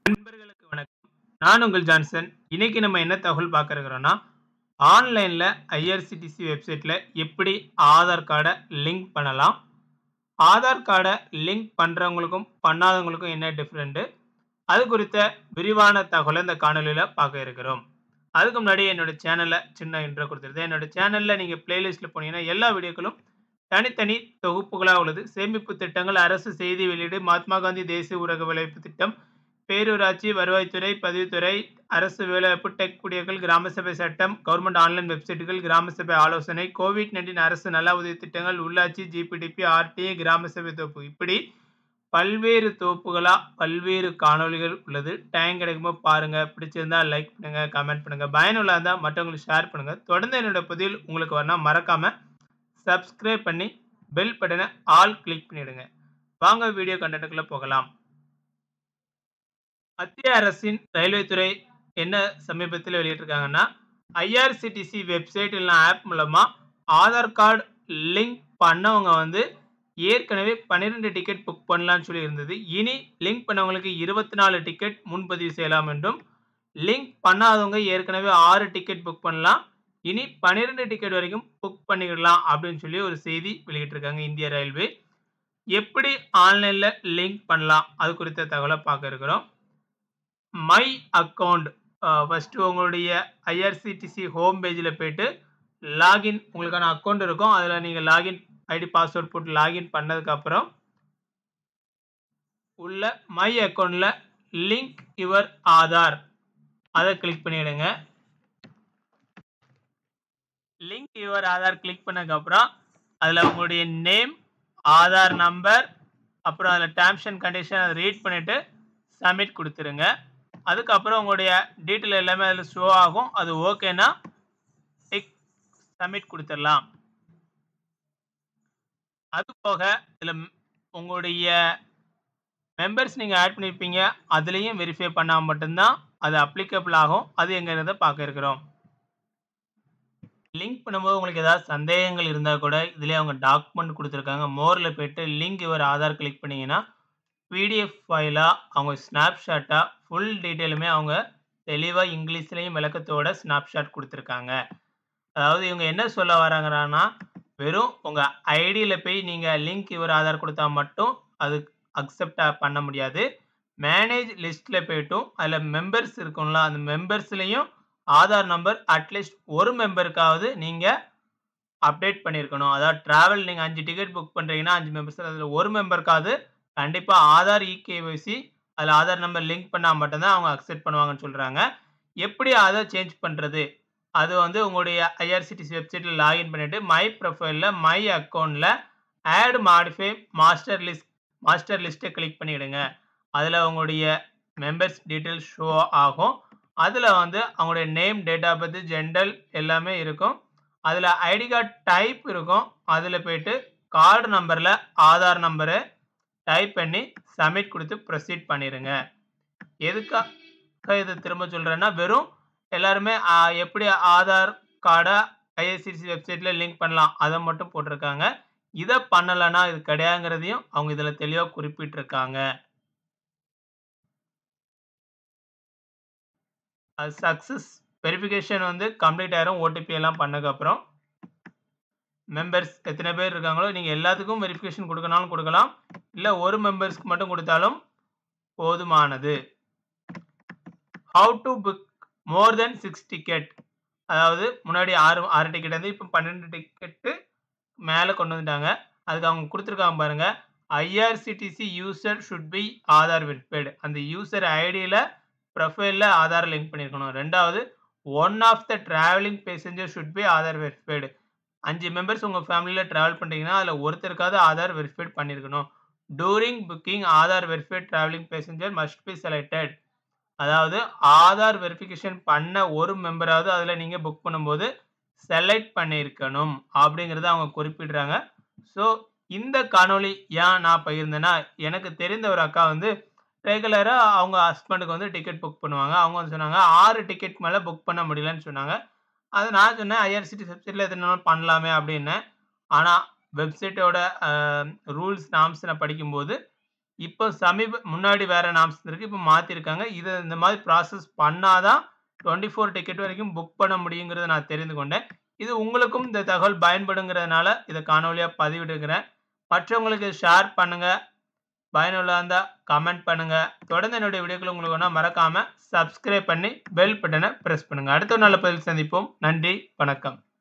நண்பர்களுக்கு வணக்கம். நான் உங்கள் ஜான்சன். இன்னைக்கு நம்ம என்ன தகவல் பார்க்க இருக்கிறோம்னா, ஆன்லைன்ல ஐஆர்சிடிசி வெப்சைட்ல எப்படி ஆதார் கார்ட லிங்க் பண்ணலாம்? ஆதார் கார்ட லிங்க் பண்றவங்களுக்கும், பண்ணாதவங்களுக்கும் என்ன டிஃபரெண்ட்? அது குறித்த விரிவான தகவல இந்த காணொளியில பார்க்க இருக்கிறோம். அதுக்கு முன்னாடி என்னோட சேனல்ல சின்ன இன்ட்ரோ குடுத்துருந்தேன். என்னோட சேனல்ல நீங்க பிளேலிஸ்ட்ல போனீங்கன்னா, எல்லா வீடியோக்களும் தனித்தனி தொகுப்புகளா உள்ளது. சேமிப்பு திட்டங்கள், அரசு செய்தி வெளியீடு, மகாத்மா காந்தி தேசிய ஊரக வேலைவாய்ப்பு திட்டம், பேரூராட்சி, வருவாய்த்துறை, பதிவுத்துறை, அரசு வேலைவாய்ப்பு, டெக் குடியர்கள், கிராம சபை சட்டம், கவர்ன்மெண்ட் ஆன்லைன் வெப்சைட்டுகள், கிராம சபை ஆலோசனை, கோவிட்-19 அரசு நல உதவி திட்டங்கள், உள்ளாட்சி, ஜிபிடிபி, ஆர்டிஐ, கிராம சபை தொகுப்பு இப்படி பல்வேறு தொகுப்புகளா பல்வேறு காணொளிகள் உள்ளது. டைம் கிடைக்கும்போது பாருங்க. பிடிச்சிருந்தா லைக் பண்ணுங்க, கமெண்ட் பண்ணுங்க. பயனுள்ளதா இருந்தா மற்றவங்களுக்கு ஷேர் பண்ணுங்க. தொடர்ந்து என்னோட பதிவில் உங்களுக்கு வரணும்னா மறக்காம சப்ஸ்கிரைப் பண்ணி பெல் பட்டன ஆல் கிளிக் பண்ணிடுங்க. வாங்க வீடியோ கன்டென்ட்க்குள்ள போகலாம். மத்திய அரசின் ரயில்வே துறை என்ன சமீபத்தில வெளியிட்டிருக்காங்கன்னா, ஐஆர்சிடிசி வெப்சைட் இல்ல ஆப் மூலமா ஆதார் கார்டு லிங்க் பண்ணவங்க வந்து ஏற்கனவே 12 டிக்கெட் புக் பண்ணலாம்னு சொல்லி இருந்தது. இனி லிங்க் பண்ணவங்களுக்கு 24 டிக்கெட் முன்பதிவு செய்யலாம் என்றும், லிங்க் பண்ணாதவங்க ஏற்கனவே 6 டிக்கெட் புக் பண்ணலாம். இனி 12 டிக்கெட் வரைக்கும் புக் பண்ணிக்கலாம் அப்படின்னு சொல்லி ஒரு செய்தி வெளியிட்டிருக்காங்க இந்திய ரயில்வே. எப்படி ஆன்லைன்ல லிங்க் பண்ணலாம்? அது குறித்த தகவல பார்க்க இருக்கிறோம். மை அக்கவுண்ட் அ ஃபர்ஸ்ட் உங்களுடைய ஐஆர்சிடிசி ஹோம் பேஜ்ல போயிட்டு லாகின் உங்களுக்கான அக்கவுண்ட் இருக்கும். அதுல நீங்க லாகின் ஐடி, பாஸ்வேர்ட் போட்டு லாகின் பண்ணதுக்கு அப்புறம் உள்ள மை அக்கவுண்ட்ல லிங்க் யுவர் ஆதார் அத கிளிக் பண்ணிடுங்க. லிங்க் யுவர் ஆதார் கிளிக் பண்ணதுக்கு அப்புறம், அதுல உங்களுடைய நேம், ஆதார் நம்பர், அப்புறம் அதுல டெர்ம்ஸ் அண்ட் கண்டிஷன் அத ரீட் பண்ணிட்டு சப்மிட் குடுத்துருங்க. அதுக்கப்புறம் உங்களுடைய டீட்டெயில் எல்லாமே அதுல ஷோ ஆகும். அது ஓகேன்னா டிக் சப்மிட் குடுத்துறலாம். அது போக இதுல உங்களுடைய மெம்பர்ஸ் நீங்க ஆட் பண்ணியிருப்பீங்க. அதுலயும் வெரிஃபை பண்ணா மட்டும் தான் அது அப்ளிகபிள் ஆகும். அது எங்கங்கிறத பார்க்க இருக்கிறோம். லிங்க் பண்ணும்போது உங்களுக்கு ஏதாவது சந்தேகங்கள் இருந்தா கூட இதுலயே அவங்க டாக்குமெண்ட் குடுத்திருக்காங்க. மோர்ல போயிட்டு லிங்க் யுவர் ஆதார் கிளிக் பண்ணீங்கன்னா, பிடிஎஃப் ஃபைலா அவங்க ஸ்னாப்ஷாட்டா ஃபுல் டீட்டெயிலுமே அவங்க தெளிவா இங்கிலீஷ்லயும் விளக்கத்தோட ஸ்னாப்ஷாட் குடுத்திருக்காங்க. அதாவது இவங்க என்ன சொல்ல வராங்கன்னா, வெறும் உங்க ஐடியில போய் நீங்க லிங்க் யுவர் ஆதார் குடுத்தா மட்டும் அது அக்செப்ட் பண்ண முடியாது. மேனேஜ் லிஸ்ட்ல போய்ட்டும் அதுல மெம்பர்ஸ் இருக்கும்ல, அந்த மெம்பர்ஸ்லயும் ஆதார் நம்பர் அட்லீஸ்ட் ஒரு மெம்பருக்காவது நீங்க அப்டேட் பண்ணியிருக்கணும். அதாவது டிராவல் நீங்க 5 டிக்கெட் புக் பண்றீங்கன்னா 5 மெம்பர்ஸ்ல அதுல ஒரு மெம்பருக்காவது கண்டிப்பா ஆதார் இ-கேஒய்சி அதுல ஆதார் நம்பர் லிங்க் பண்ணா மட்டும் தான் அவங்க அக்செப்ட் பண்ணுவாங்கன்னு சொல்றாங்க. எப்படி அத சேஞ்ச் பண்றது? அது வந்து உங்களுடைய ஐஆர்சிடிசி வெப்சைட்ல லாகின் பண்ணிட்டு மை ப்ரொஃபைல்ல மை அக்கவுண்ட்ல add modify master list master லிஸ்ட்ட கிளிக் பண்ணிடுங்க. அதுல உங்களுடைய மெம்பர்ஸ் டீட்டெயில் ஷோ ஆகும். அதுல வந்து அவங்களுடைய name, date of birth, gender எல்லாமே இருக்கும். அதுல ஐடி கார்ட் டைப் இருக்கும். அதுல போயிட்டு கார்டு நம்பர்ல ஆதார் நம்பர டைப் பண்ணி சப்மிட் குடுத்து ப்ரோசீட் பண்ணிருங்க. எதுக்காக இத திரும்ப சொல்றேன்னா, வெறும் எல்லாருமே அ எப்படி ஆதார் கார்ட ஐஆர்சிடிசி வெப்சைட்ல லிங்க் பண்ணலாம். அத மட்டும் போட்டிருக்காங்க. இத பண்ணலன்னா இது கிடையாதுங்கிறதையும் அவங்க இதுல தெளிவா குறிப்பிட்டிருக்காங்க. அது சக்சஸ் வெரிஃபிகேஷன் வந்து கம்ப்ளீட் ஆயிரும். ஓடிபி எல்லாம் பண்ணதுக்கு அப்புறம். மெம்பர்ஸ் எத்தன பேர் இருக்காங்களோ, நீங்க எல்லாத்துக்கும் வெரிஃபிகேஷன் குடுக்கனாலும் குடுக்கலாம். இல்ல ஒரு மெம்பர்ஸ்க்கு மட்டும் குடுத்தாலும் போதுமானது. How to book more then 6 ticket அதாவது முன்னாடி 6 6 டிக்கெட் வந்து இப்ப 12 டிக்கெட் மேல கொண்டு வந்துட்டாங்க. அதுக்கு அவங்க குடுத்திருக்காங்க பாருங்க. IRCTC user should be Aadhaar verified. அந்த யூசர் ஐடியில ப்ரொஃபைல்ல ஆதார் லிங்க் பண்ணியிருக்கணும். 2வது one of the travelling passenger should be Aadhaar verified. 5 members உங்க ஃபேமிலில டிராவல் பண்றீங்கன்னா, அதுல ஒருத்தருக்காவது ஆதார் வெரிஃபைட் பண்ணியிருக்கணும். During booking Aadhaar verified travelling passenger must be selected. அதாவது ஆதார் வெரிஃபிகேஷன் பண்ண ஒரு மெம்பராவது அதுல நீங்க புக் பண்ணும்போது செலக்ட் பண்ணியிருக்கணும். அப்படிங்கிறத அவங்க குறிப்பிடுறாங்க. ஸோ இந்த காணொளி ஏன் நான் பகிர்ந்தேன்னா, எனக்கு தெரிந்த ஒரு அக்கா வந்து ரெகுலரா அவங்க ஹஸ்பண்டுக்கு வந்து டிக்கெட் புக் பண்ணுவாங்க. அவங்க வந்து சொன்னாங்க 6 டிக்கெட் மேல புக் பண்ண முடியலன்னு சொன்னாங்க. அது நான் சொன்னேன் ஐஆர்சிடிசி வெப்சைட்ல எத்தன வேணாலும் பண்ணலாமே அப்படின்னேன். ஆனா வெப்சைட்டோட அ ரூல்ஸ், நார்ம்ஸ் நான் படிக்கும்போது இப்போ சமீப முன்னாடி வேற நாம்ஸ் இருக்கு. இப்போ மாத்திருக்காங்க. இத இந்த மாதிரி ப்ராசஸ் பண்ணா தான் 24 டிக்கெட் வரைக்கும் புக் பண்ண முடியுங்கிறத நான் தெரிந்து கொண்டேன். இது உங்களுக்கும் இந்த தகவல் பயன்படுங்கிறதுனால இத காணொளியா பதிவிடுகிறேன். மற்றவங்களுக்கு ஷேர் பண்ணுங்க. பயனுள்ளதா இருந்தா கமெண்ட் பண்ணுங்க. தொடர்ந்து என்னுடைய வீடியோக்கள் உங்களுக்கு வேணும்னா மறக்காம சப்ஸ்கிரைப் பண்ணி பெல் பட்டன பிரஸ் பண்ணுங்க. அடுத்த ஒரு நல்ல பதிவில் சந்திப்போம். நன்றி, வணக்கம்.